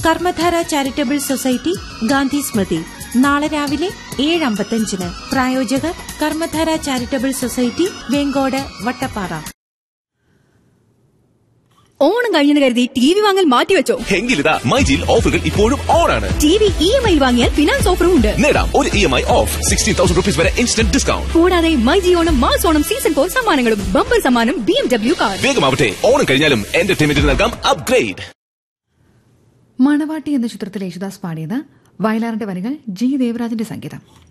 കർമ്മധാര charitable society Gandhi Smriti നാളെ രാവിലെ ഏഴ് അമ്പത്തഞ്ചിന് പ്രായോജകർ കർമ്മധാര ചാരിറ്റബിൾ സൊസൈറ്റി വേങ്കോട് വട്ടപ്പാറ ഓണം കഴിഞ്ഞെന്ന് കരുതി ടി വി വാങ്ങൽ മാറ്റിവെച്ചോ എങ്കിലിതാ മൈജിയിൽ ഓഫറുകൾ ഇപ്പോഴും ഓൺ ആണ് T V E M I വാങ്ങിയാൽ ഫിനാൻസ് ഓഫറും ഉണ്ട് നേടാം ഒരു E M I of sixteen thousand rupees വരെ ഇൻസ്റ്റന്റ് ഡിസ്കൗണ്ട് കൂടാതെ myG Onam mass Onam season four സമ്മാനങ്ങളും ബമ്പർ സമ്മാനം ബി എം ഡബ്ല്യു കാർ വേഗമാവട്ടെ ഓണം കഴിഞ്ഞാലും എന്റർടൈൻമെന്റിന് നൽകാം അപ്ഗ്രേഡ് മണവാട്ടി എന്ന ചിത്രത്തിൽ യേശുദാസ് പാടിയത് വയലാറിന്റെ വരികൾ ജി ദേവരാജന്റെ സംഗീതം